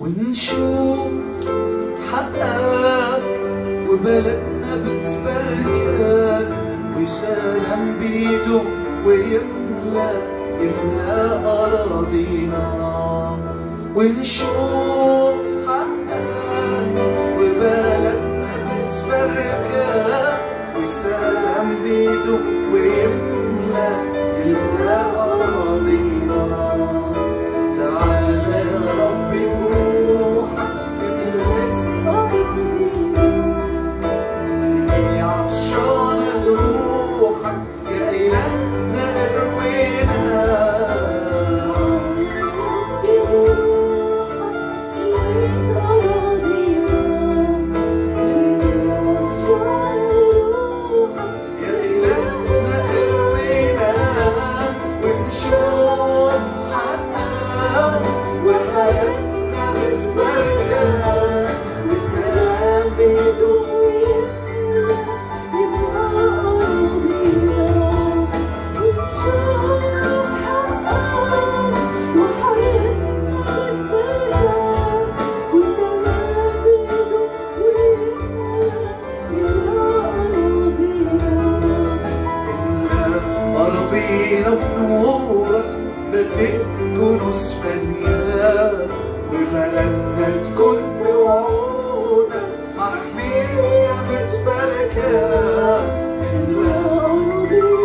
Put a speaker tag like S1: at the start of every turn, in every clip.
S1: ونشوف حقك وبلدنا بتبركك وسلام بيدوم ويملى يملى أراضينا ونشوف حقك وبلدنا بتبركك وسلام بيدوم ويملى يملى أراضينا تعالى يا ربي بروحك ابلس قلبي عطشان لروحك يا إلهنا اروينا يا إلهنا اروينا ونشوف حقك وحياتنا بتبركك وسلام بيدوم إلا أرضينا بنورك بدت كنوز فانية وبلدنا تكون بوعودك محمية متباركة إلا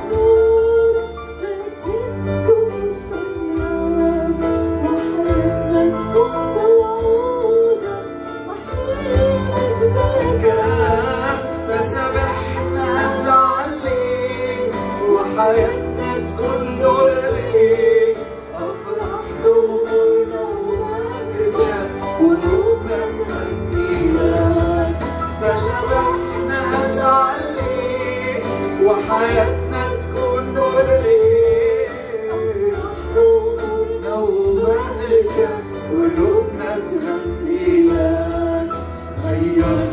S1: بركة تسبحنا تعليك وحياتنا تكون نور ليك أفرح دموعنا ومهجة وقلوبنا تغني لك تسبحنا تعليك وحياتنا تكون نور ليك دموعنا ومهجة وقلوبنا تغني لك غير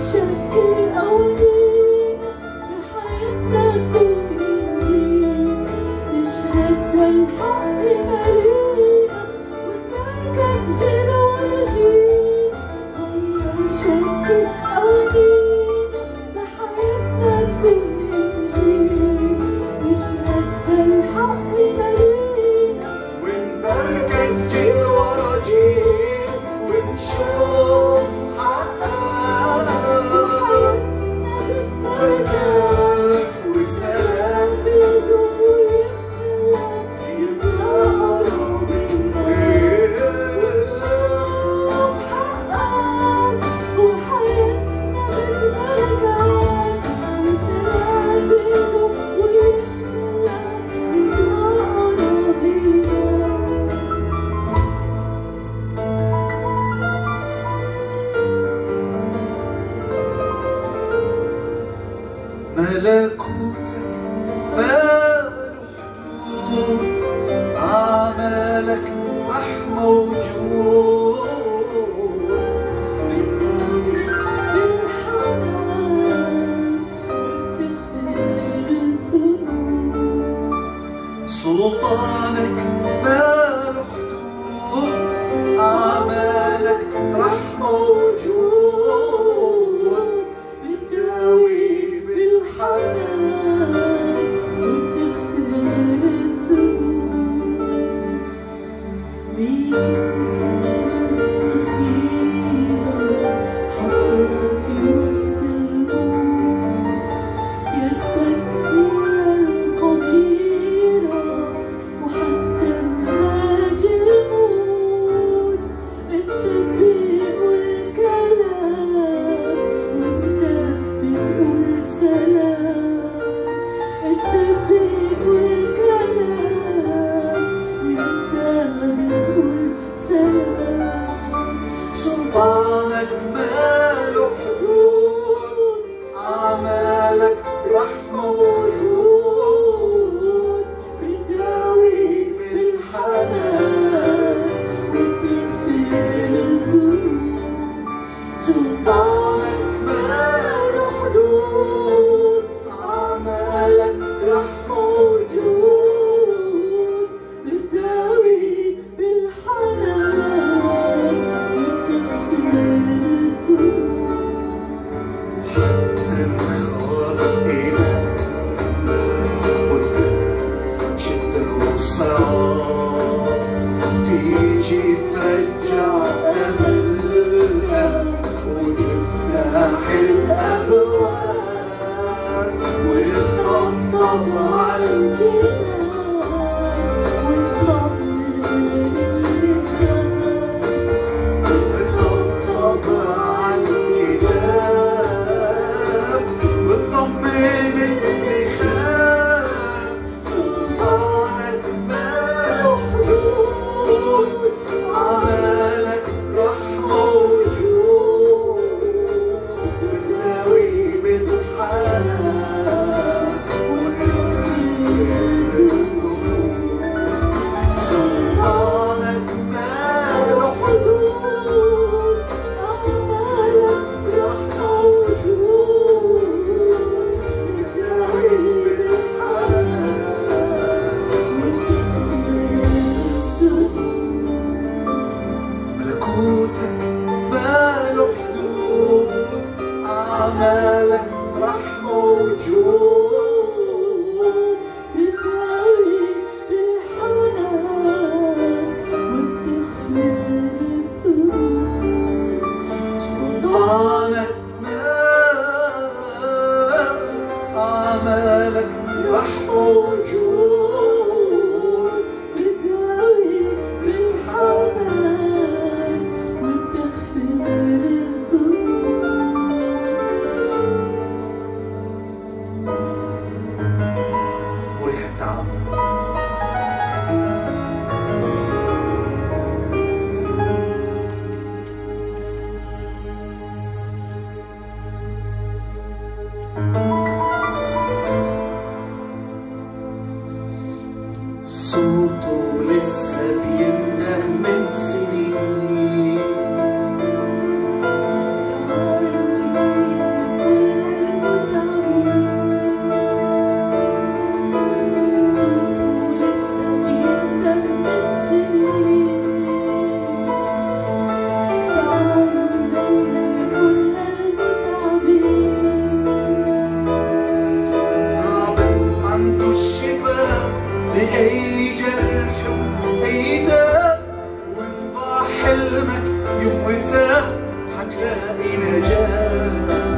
S2: الحق مالينا والبركة جينا ورجينا غير شكل أولينا بحياتنا تكون إنجيل نشهد الحق مالينا
S1: ونبارك جيل ورا جيل ونشوف حقك بركات وسلام ملكوتك ما له حدود عملك رح موجود سلطانك ما له حدود عملك رح موجود بتداوي بالحنان حتى انخرط إيمان قدام شدة وصعاب تيجي ترجع أملنا ونفتح الأبواب ونطبطب على نطبطب على الكتاب وطمن اللي خاف سلطانك ما محدود عملك رحمة وجود بتداوي بالحال سلطانك ما له حدود بتداوي ملكوتك ما له حدود أعمالك رحمة وجود سلطانك ما أعمالك رحمة وجود وريح التعب صوته لسه بينده من سنين تعبان عنده الشفاء لأي جرح وأي داء وانضاع حلمك يوم وتاه حتلاقي نجاة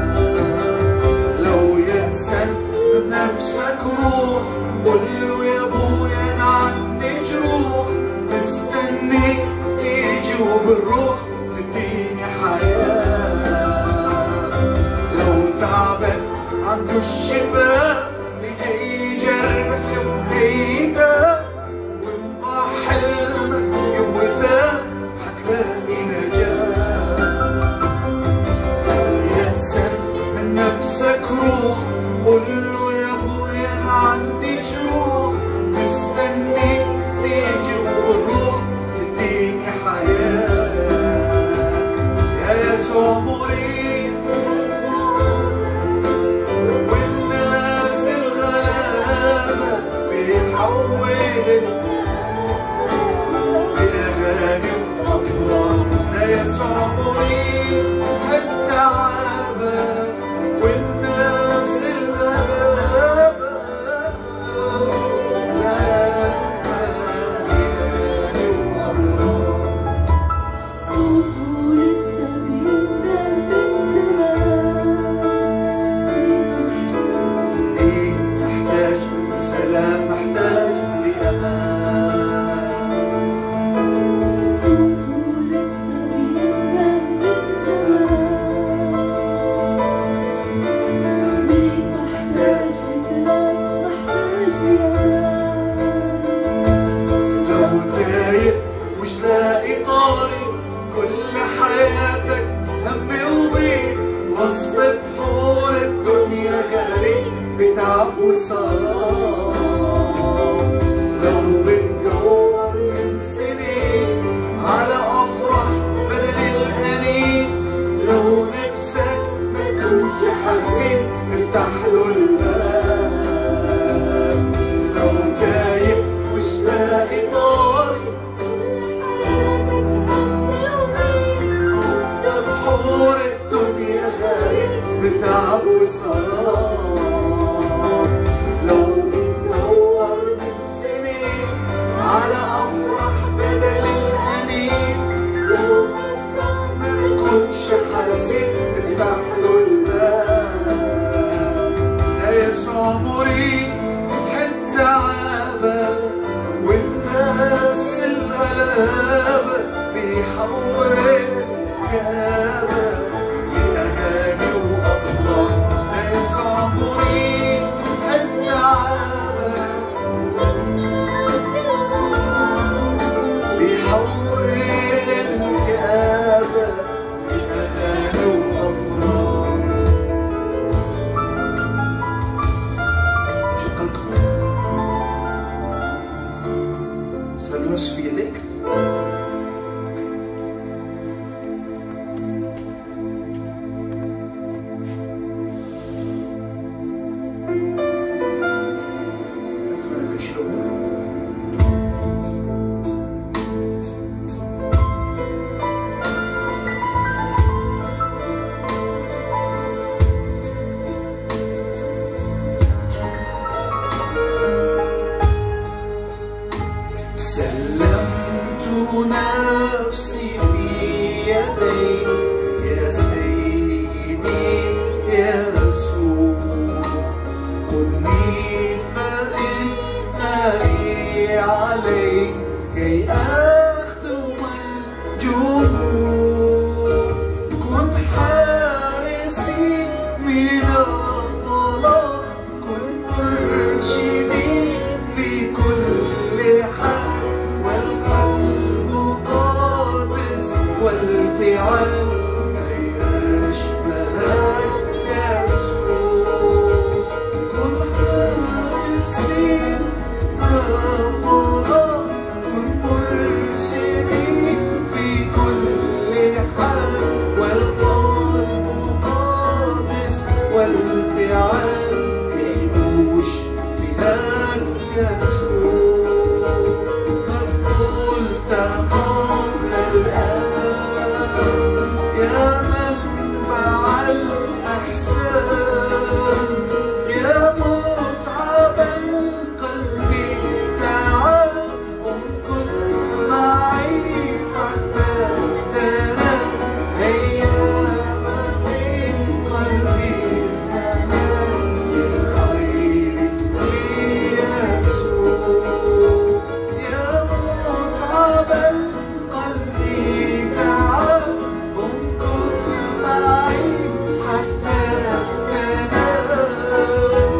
S1: لو يأسن بنفسك روح قول له يا ابويا انا عندي جروح مستنيك تيجي وبالروح تديني حياه لو تعبان عنده الشفاء لأي جرح وأي داء وانضاع حلمك يوم وتاه حتلاقي نجاة يأسا من نفسك روح قول له يا ابويا انا عندي جروح مستنيك تيجي وبالروح تديني حياة يا يسوع مريد والناس الغلابة بيحول بأغاني وأفراح ده يسوع مريد التعابة والناس الغلابة بأغاني وأفراح إيه محتاج سلام محتاج لأمان
S2: محتاج لسلام محتاج لأمان
S1: لو تايه مش لاقي طاري كل حياتك هم وضيق وسط بحور الدنيا غريب بتعب وصرام لو بتدور من سنين على افراح بدل الانين لو نفسك ما تكونش حزين افتح له الباب لو تايه مش لاقي طاري بحور الدنيا غريب بتعب وسراب لو بتدور من سنين على أفرح بدل الأنين لو ما تكونش حزين افتح له الباب ده يسوع مريد حتى عابة والناس الغلابة بيحول كابة لأغاني وأفراح ده يسوع مريد حتى عابة بيحول الكابة لأغاني وأفراح شكرا سلوس في يديك أتمنى تشربوا سلمت نفسي في يديك يا سيدي يسوع قلني فإنني عليك كي أخدم الجنود كن حارسي من الظلام كن مرشدي في كل حال والقلب قادس والفعل كي أشبهك يسوع كن حارسي الظلام كن مرشدي في كل حال والقلب قادس والفعل كي أشبهك يسوع قد قلت قبل الآن يا منبع الأحسان يا متعب القلب تعال امكث معي حتى تنام أيام في قلبي تنام بالخير ليسوع يا متعب القلب تعال امكث معي حتى تنام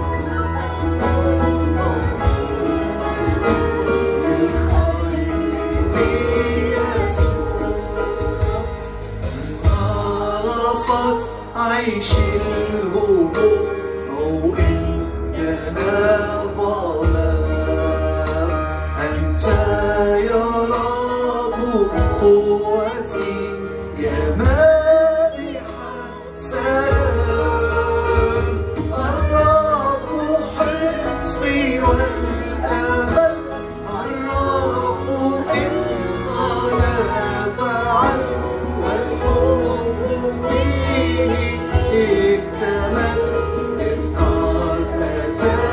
S1: خلصت عيش الهموم أو إن كان ظلام أنت يا رب قوتي يا مانح سلام الرب حصني والأمل الرب إن قال فعل والحب فيه اكتمل إذ قد أتى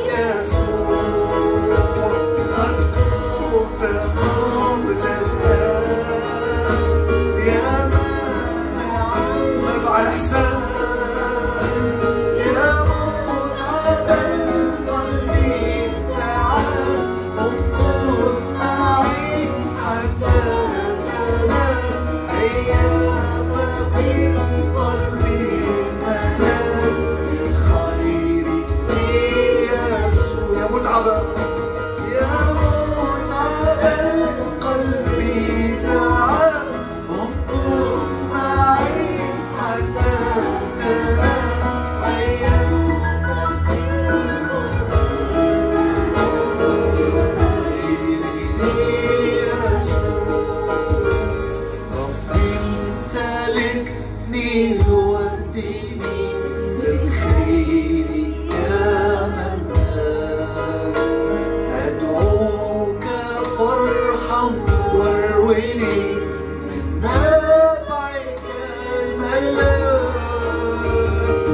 S1: يسوع قد كنت قبل الآن يا مانع مرفع الإحسان يا متعب القلب تعال امكث معي حتى تنام أيام في قلبي منام الخير يسوع يا متعب يا متعب القلب تعال امكث معي حتى تنام أيام ربي امتلكني واهدني للخير يا منان أدعوك فارحم وارويني من نبعك الملان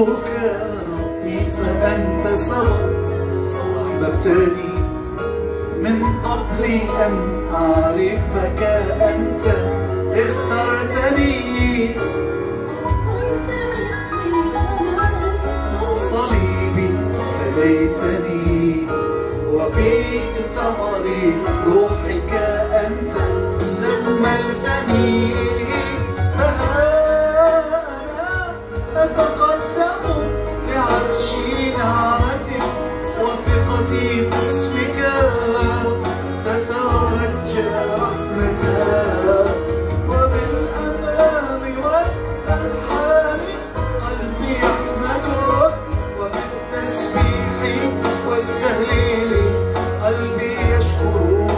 S1: مثلك ربي فأنت سبقت وأحببتني من قبل أن أعرفك أنت اخترتني صليبي فديتني وبثمر روحك أنت جملتني فها أنا أتقدم لعرش نعمتك وثقتي في اسمك تترجى رحمتك وبالأنام والألحان قلبي يحمدك وبالتسبيح والتهليل قلبي يشكرك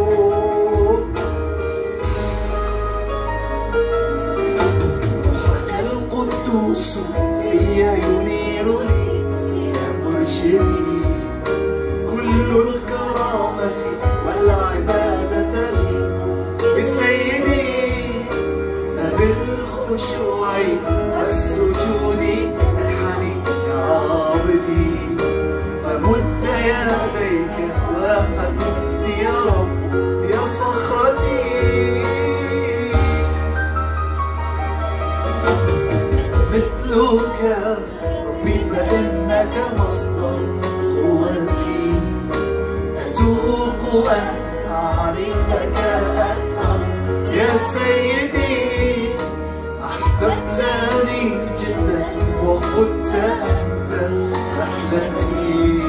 S1: روحك القدوس في ينير لي يا مرشدي كل الكرامة والعبادة لي بسيدي فبالخشوع والسجود انحني يا عابدي فمد يديك وقدسني يا رب يا صخرتي مثلك ربي فإنك مصدر قوتي أتوق أن أعرفك أكثر يا سيدي أحببتني جدا وقلت أنت رحلتي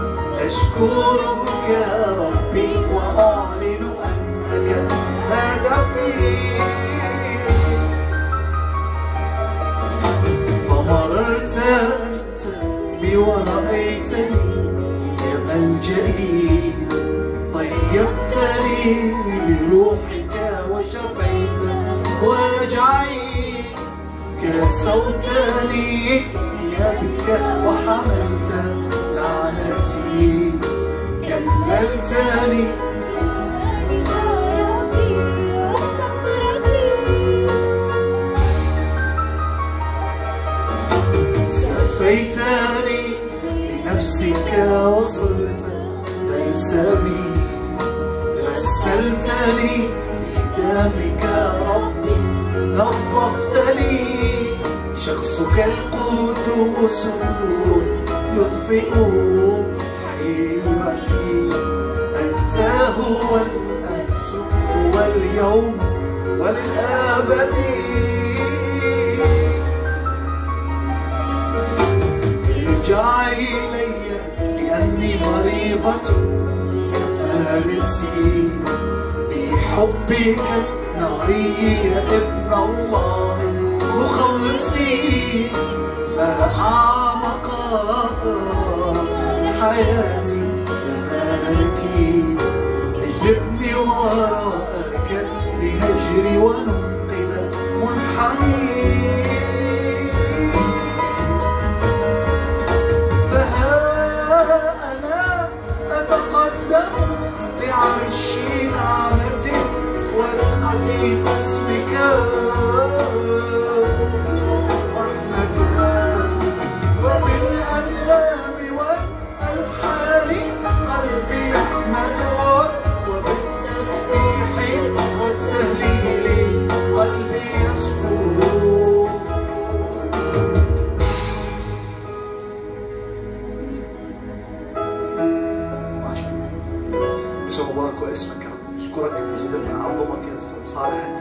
S1: أشكرك يا ربي وأعلن أنك هدفي فمررت أنت بي ورأيتني يا ملجئي طيبتني بروحك وشفيت وجعي كسوتني بيدك وحملت لعنتي كللتني سفيتني لنفسك وصرت بلسمي غسلتني بدمك ربي نظفتني شخصك القدوس يطفئ حيرتي أنت هو الأمس هو اليوم وللأبد ارجعي إلي لأني مريضة كفارسي بحبك الناري يا ابن الله مخلصي ما أعمق حياتي أمامك اجذبني وراءك لنجري وننقذ منحني فها أنا أتقدم لعرش نعمتك ورقتي في اسمك رحمتك وبالأنغام والألحان قلبي يحمدك وبالتسبيح والتهليل قلبي يسكر يسوع مبارك واسمك يا رب نشكرك جدا بنعظمك يا استاذ صالح انت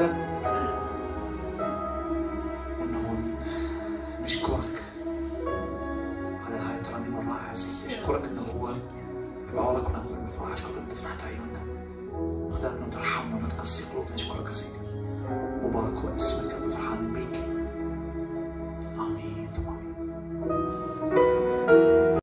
S1: وانه نشكرك على هاي الترانيم الرائعه يا سيدي نشكرك انه هو في عوضك ونقول بفرح اشكرك انت فتحت عيوننا اختار انه ترحمنا وما تقسي قلوبنا نشكرك يا سيدي مبارك واسمك انا فرحان بيك